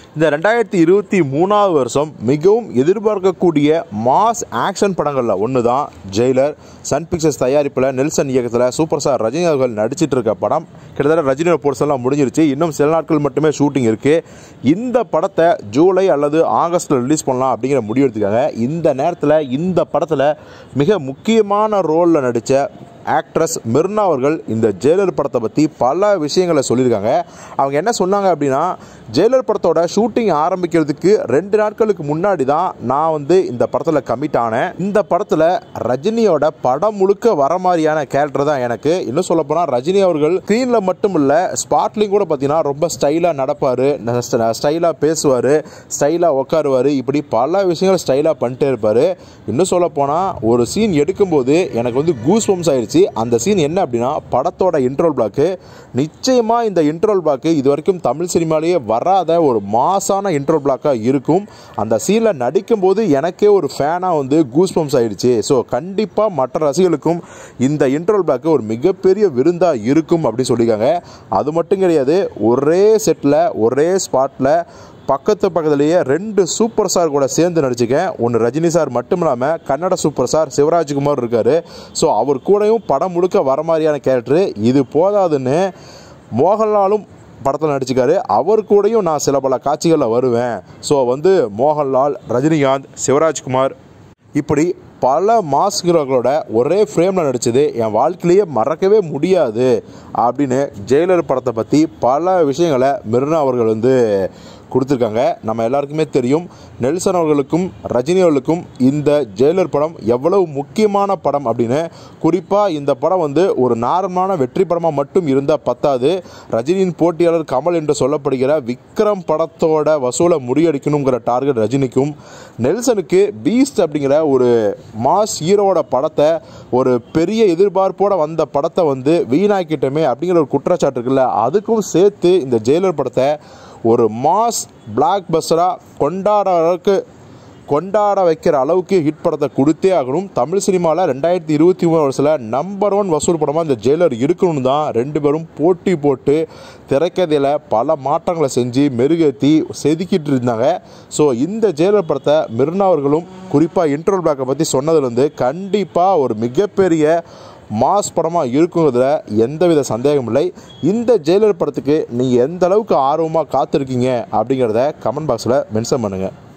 இந்த ரெண்டாயிரத்தி இருபத்தி மூணாவது வருஷம் மிகவும் எதிர்பார்க்கக்கூடிய மாஸ் ஆக்ஷன் படங்களில் ஒன்று தான் ஜெயிலர் சன் பிக்சர்ஸ் தயாரிப்பில் நெல்சன் இயக்கத்தில் சூப்பர் ஸ்டார் ரஜினி அவர்கள் நடிச்சிட்டு இருக்க படம் கிட்டத்தட்ட ரஜினியோட போர்ஸ் எல்லாம் முடிஞ்சிருச்சு இன்னும் சில நாட்கள் மட்டுமே ஷூட்டிங் இருக்குது இந்த படத்தை ஜூலை அல்லது ஆகஸ்ட்டில் ரிலீஸ் பண்ணலாம் அப்படிங்கிற முடிவு எடுத்துக்காங்க இந்த நேரத்தில் இந்த படத்தில் மிக முக்கியமான ரோலில் நடித்த ஆக்ட்ரஸ் மிர்னா அவர்கள் இந்த ஜெயிலர் படத்தை பற்றி பல விஷயங்களை சொல்லியிருக்காங்க அவங்க என்ன சொன்னாங்க அப்படின்னா ஜெயிலர் படத்தோட ஷூட்டிங் ஆரம்பிக்கிறதுக்கு ரெண்டு நாட்களுக்கு முன்னாடி தான் நான் வந்து இந்த படத்தில் கமிட் ஆனேன் இந்த படத்தில் ரஜினியோட படம் முழுக்க வர மாதிரியான கேரக்டர் தான் எனக்கு இன்னும் சொல்ல போனால் ரஜினி அவர்கள் ஸ்க்ரீனில் மட்டும் இல்லை ஸ்பாட்லையும் கூட பார்த்தீங்கன்னா ரொம்ப ஸ்டைலாக நடப்பார் ஸ்டைலாக பேசுவார் ஸ்டைலாக உட்காருவார் இப்படி பல விஷயங்கள் ஸ்டைலாக பண்ணிட்டே இருப்பார் இன்னும் சொல்ல போனால் ஒரு சீன் எடுக்கும்போது எனக்கு வந்து கூஸ் பம்ஸ் ஆயிடுச்சு அந்த சீன் என்ன அப்படின்னா படத்தோட இன்ட்ரோல் பிளாக்கு நிச்சயமாக இந்த இன்ட்ரோல் பிளாக்கு இது வரைக்கும் தமிழ் சினிமாலேயே வராத ஒரு மாசான இன்ட்ரோல் பிளாக்காக இருக்கும் அந்த சீனில் நடிக்கும்போது எனக்கே ஒரு ஃபேனாக வந்து கூஸ் பம்ஸ் ஆயிடுச்சு ஸோ கண்டிப்பாக மற்ற ரசிகர்களுக்கும் இந்த இன்ட்ரோல் பிளாக்கு ஒரு மிகப்பெரிய விருந்தாக இருக்கும் அப்படின்னு சொல்லியிருக்காங்க அது மட்டும் கிடையாது ஒரே செட்டில் ஒரே ஸ்பாட்டில் பக்கத்து பக்கத்துலேயே ரெண்டு சூப்பர் ஸ்டார் கூட சேர்ந்து நடிச்சிருக்கேன் ஒன்று ரஜினி சார் மட்டும் இல்லாமல் கன்னட சூப்பர் ஸ்டார் சிவராஜ்குமார் இருக்கார் ஸோ அவர் கூடயும் படம் முழுக்க வர மாதிரியான கேரக்டர் இது போதாதுன்னு மோகன்லாலும் படத்தில் நடிச்சிருக்காரு அவர் கூடயும் நான் சில பல காட்சிகளில் வருவேன் ஸோ வந்து மோகன்லால் ரஜினிகாந்த் சிவராஜ்குமார் இப்படி பல மாஸ் ஹீரோக்களோட ஒரே ஃப்ரேமில் நடித்தது என் வாழ்க்கையிலேயே மறக்கவே முடியாது அப்படின்னு ஜெயிலர் படத்தை பற்றி பல விஷயங்களை மிர்னா அவர்கள் வந்து கொடுத்துருக்காங்க நம்ம எல்லாருக்குமே தெரியும் நெல்சன் அவர்களுக்கும் ரஜினி அவர்களுக்கும் இந்த ஜெயிலர் படம் எவ்வளவு முக்கியமான படம் அப்படின்னு குறிப்பாக இந்த படம் வந்து ஒரு நார்மலான வெற்றி படமாக மட்டும் இருந்தால் பத்தாது ரஜினியின் போட்டியாளர் கமல் என்று சொல்லப்படுகிற விக்ரம் படத்தோட வசூலை முறியடிக்கணுங்கிற டார்கெட் ரஜினிக்கும் நெல்சனுக்கு பீஸ்ட் அப்படிங்கிற ஒரு மாஸ் ஹீரோவோட படத்தை ஒரு பெரிய எதிர்பார்ப்போட வந்த படத்தை வந்து வீணாக்கிட்டோமே அப்படிங்கிற ஒரு குற்றச்சாட்டு இருக்குல்ல அதுக்கும் சேர்த்து இந்த ஜெயிலர் படத்தை ஒரு மாஸ் பிளாக் பஸ்டராக கொண்டாட அளவுக்கு கொண்டாட வைக்கிற அளவுக்கு ஹிட் படத்தை கொடுத்தே ஆகணும் தமிழ் சினிமாவில் ரெண்டாயிரத்தி இருபத்தி மூணு வருஷத்தில் நம்பர் ஒன் வசூல் படமாக இந்த ஜெயிலர் இருக்கணும் தான் ரெண்டு பேரும் போட்டி போட்டு திரைக்கதையில் பல மாற்றங்களை செஞ்சு மெருகேற்றி செதுக்கிட்டு இருந்தாங்க ஸோ இந்த ஜெயிலர் படத்தை மிர்னா அவர்களும் குறிப்பாக இன்ட்ரோல் பிளாக்கை பற்றி சொன்னதுலேருந்து கண்டிப்பாக ஒரு மிகப்பெரிய மாஸ் படமாக இருக்குங்கிறதுல எந்தவித சந்தேகமும் இல்லை இந்த ஜெயிலர் படத்துக்கு நீங்கள் எந்த அளவுக்கு ஆர்வமாக காத்திருக்கீங்க அப்படிங்கிறத கமெண்ட் பாக்ஸில் மென்ஷன் பண்ணுங்கள்